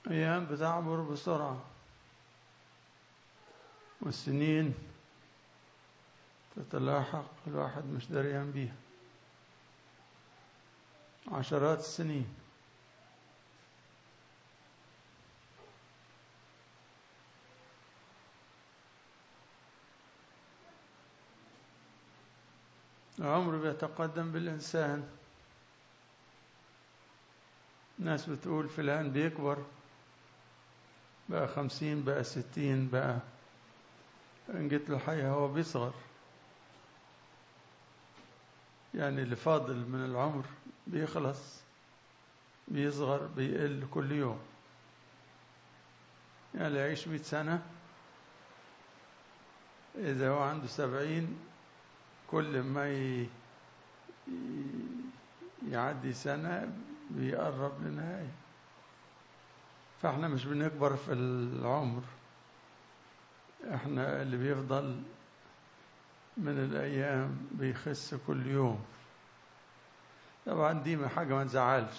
أيام بتعبر بسرعة والسنين تتلاحق الواحد مش دريان بيها عشرات السنين العمر بيتقدم بالإنسان ناس بتقول فلان بيكبر بقى خمسين بقى ستين بقى إن جيت له الحقيقة هو بيصغر يعني اللي فاضل من العمر بيخلص بيصغر بيقل كل يوم يعني اللي يعيش مئة سنة إذا هو عنده سبعين كل ما ي... يعدي سنة بيقرب للنهاية فاحنا مش بنكبر في العمر احنا اللي بيفضل من الأيام بيخس كل يوم طبعا دي حاجة ما تزعلش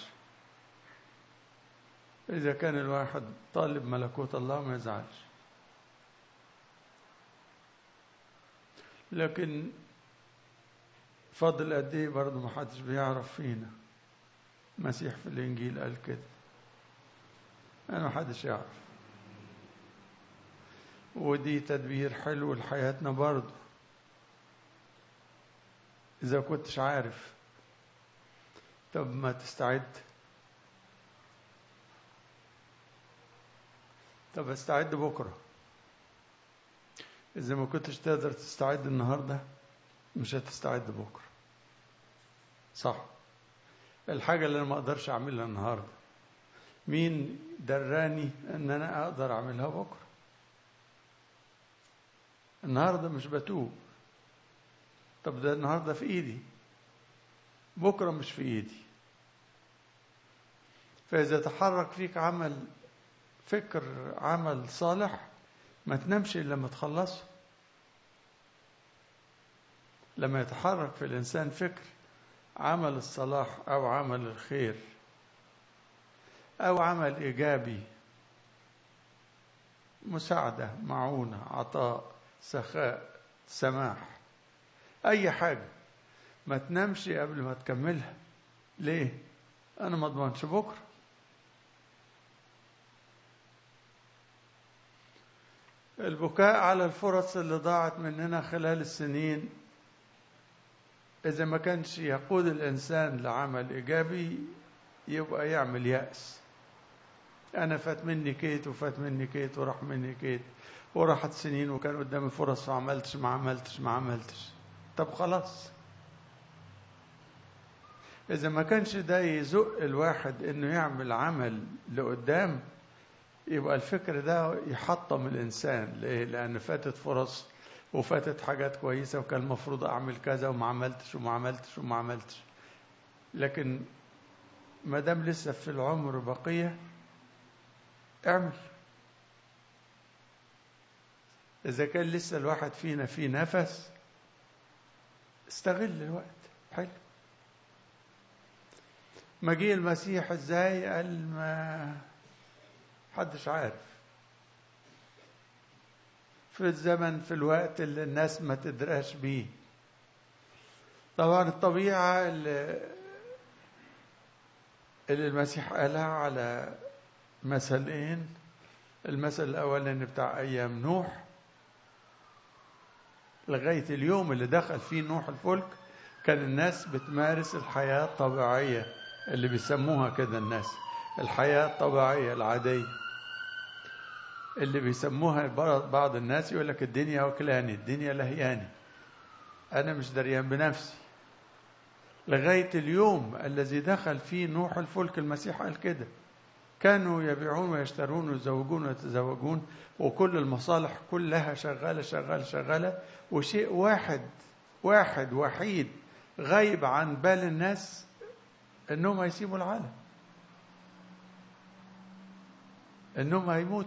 إذا كان الواحد طالب ملكوت الله ما يزعلش لكن فضل قد ايه برضه ما حدش بيعرف فينا المسيح في الانجيل قال كده انا ما حدش يعرف ودي تدبير حلو لحياتنا برضه اذا كنتش عارف طب ما تستعد طب استعد بكره اذا ما كنتش تقدر تستعد النهارده مش هتستعد بكره صح الحاجة اللي أنا ما أقدرش أعملها النهاردة مين دراني أن أنا أقدر أعملها بكرة النهاردة مش بتوب طب ده النهاردة في إيدي بكرة مش في إيدي فإذا تحرك فيك عمل فكر عمل صالح ما تنامش إلا لما تخلصه لما يتحرك في الإنسان فكر عمل الصلاح أو عمل الخير أو عمل إيجابي مساعدة معونة عطاء سخاء سماح أي حاجة ما تنامش قبل ما تكملها ليه؟ أنا ما أضمنش بكرة البكاء على الفرص اللي ضاعت مننا خلال السنين إذا ما كانش يقود الإنسان لعمل إيجابي يبقى يعمل يأس أنا فات مني كيت وفات مني كيت وراح مني كيت وراحت سنين وكان قدامي فرص ما عملتش ما عملتش ما عملتش طب خلاص إذا ما كانش ده يزق الواحد إنه يعمل عمل لقدام يبقى الفكر ده يحطم الإنسان ليه؟ لأن فاتت فرص وفاتت حاجات كويسة وكان المفروض أعمل كذا وما عملتش وما عملتش وما عملتش لكن ما دام لسه في العمر بقية اعمل إذا كان لسه الواحد فينا فيه نفس استغل الوقت حلو مجيء المسيح ازاي قال ما حدش عارف في الزمن في الوقت اللي الناس ما تدراش بيه طبعا الطبيعة اللي, اللي المسيح قالها على مثلين المثل الأولاني بتاع أيام نوح لغاية اليوم اللي دخل فيه نوح الفلك كان الناس بتمارس الحياة الطبيعية اللي بيسموها كده الناس الحياة الطبيعية العادية اللي بيسموها بعض الناس يقول لك الدنيا وكلاني الدنيا لهياني أنا مش دريان بنفسي لغاية اليوم الذي دخل فيه نوح الفلك المسيح قال كده كانوا يبيعون ويشترون ويزوجون ويتزوجون وكل المصالح كلها شغالة شغالة شغالة وشيء واحد واحد وحيد غايب عن بال الناس انهم هيسيبوا العالم انهم هيموتوا